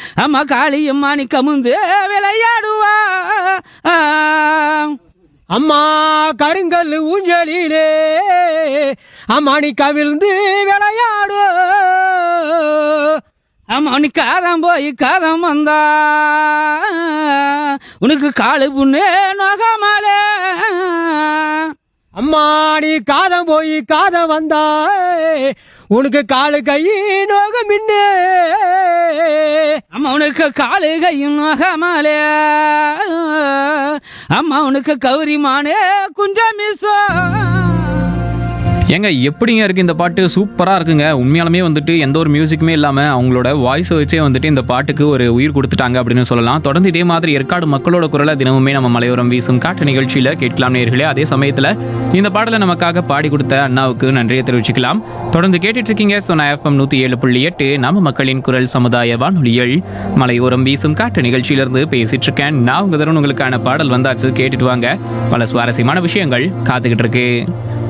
அம்மா காளியம்மா நீ கமுந்து விளையாடுவா அம்மா கருங்கல் ஊஞ்சலிலே அம்மா நீ கவிழ்ந்து விளையாடு அம்மா நீ காரம் போய் காரம் வந்தா உனக்கு காலு புண்ணு நோகமாலே அம்மா நீ காதம் போய் காதம் வந்தாய் உனக்கு காலு கை நோக மின்னு அம்மா உனக்கு காலு கையும் நோகமாலே அம்மா உனக்கு கௌரிமானே குஞ்சமிசோ ஏங்க எப்படிங்க இருக்கு இந்த பாட்டு சூப்பராக இருக்குங்க உண்மையாலுமே வந்துட்டு எந்த ஒரு மியூசிக்குமே இல்லாமல் அவங்களோட வாய்ஸை வச்சே வந்துட்டு இந்த பாட்டுக்கு ஒரு உயிர் கொடுத்துட்டாங்க அப்படின்னு சொல்லலாம் தொடர்ந்து இதே மாதிரி ஏற்காடு மக்களோட குரலை தினமுமே நம்ம மலையோரம் வீசும் காட்டு நிகழ்ச்சியில் கேட்கலாம் நேர்களே அதே சமயத்தில் இந்த பாடலை நமக்காக பாடி கொடுத்த அண்ணாவுக்கு நன்றியை தெரிவிச்சுக்கலாம் தொடர்ந்து கேட்டுட்டு இருக்கீங்க சொன்ன எஃப்எம் நூற்றி ஏழு புள்ளி எட்டு நம்ம மக்களின் குரல் சமுதாய வானொலிகள் மலையோரம் வீசும் காட்டு நிகழ்ச்சியிலிருந்து பேசிட்டு இருக்கேன் நான் உங்க தருண் உங்களுக்கான பாடல் வந்தாச்சு கேட்டுட்டு வாங்க பல சுவாரஸ்யமான விஷயங்கள் காத்துக்கிட்டு இருக்கு